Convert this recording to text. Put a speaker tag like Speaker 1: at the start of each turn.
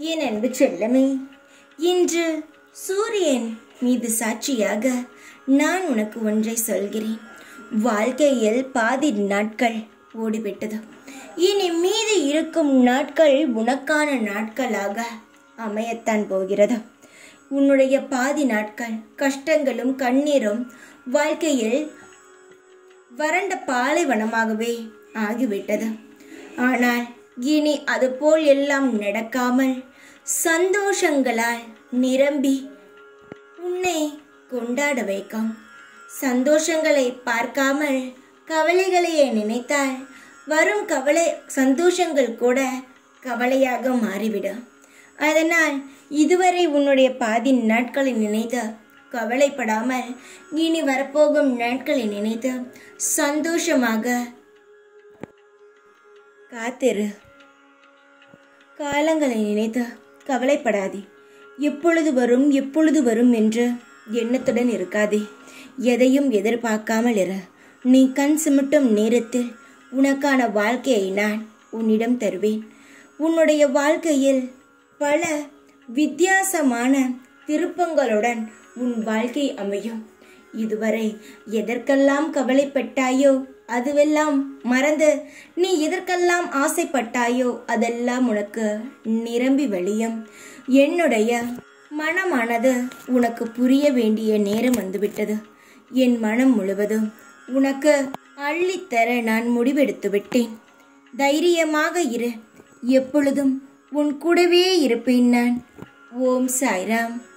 Speaker 1: என் அன்பு செல்லமே இன்று சூரியன் மீது சாட்சியாக நான் உனக்கு ஒன்றை சொல்கிறேன் வாழ்க்கையில் பாதி நாட்கள் ஓடிவிட்டது இனி மீதி இருக்கும் நாட்கள் உனக்கான நாட்களாக அமையத்தான் போகிறது உன்னுடைய பாதி நாட்கள் கஷ்டங்களும் கண்ணீரும் வாழ்க்கையில் வறண்ட பாலைவனமாகவே ஆகிவிட்டது ஆனால் இனி அதுபோல் எல்லாம் நடக்காமல் சந்தோஷங்களால் நிரம்பி உன்னை கொண்டாட வைக்கும் சந்தோஷங்களை பார்க்காமல் கவலைகளையே நினைத்தால் வரும் கவலை சந்தோஷங்கள் கூட கவலையாக மாறிவிடும் அதனால் இதுவரை உன்னுடைய பாதி நாட்களை நினைத்து கவலைப்படாமல் இனி வரப்போகும் நாட்களை நினைத்து சந்தோஷமாக காத்திரு காலங்களை நினைத்து கவலைப்படாதே எப்பொழுது வரும் எப்பொழுது வரும் என்று எண்ணத்துடன் இருக்காதே எதையும் எதிர்பார்க்காமல் இரு நீ கண் சிமிட்டும் நேரத்தில் உனக்கான வாழ்க்கையை நான் உன்னிடம் தருவேன் உன்னுடைய வாழ்க்கையில் பல வித்தியாசமான திருப்பங்களுடன் உன் வாழ்க்கை அமையும் இதுவரை எதற்கெல்லாம் கவலைப்பட்டாயோ அதுவெல்லாம் மறந்து நீ எதற்கெல்லாம் ஆசைப்பட்டாயோ அதெல்லாம் உனக்கு நிரம்பி வழியும் என்னுடைய மனமானது உனக்கு புரிய வேண்டிய நேரம் வந்துவிட்டது என் மனம் முழுவதும் உனக்கு அள்ளித்தர நான் முடிவெடுத்து விட்டேன் தைரியமாக இரு எப்பொழுதும் உன் கூடவே இருப்பேன் நான் ஓம் சாய்ராம்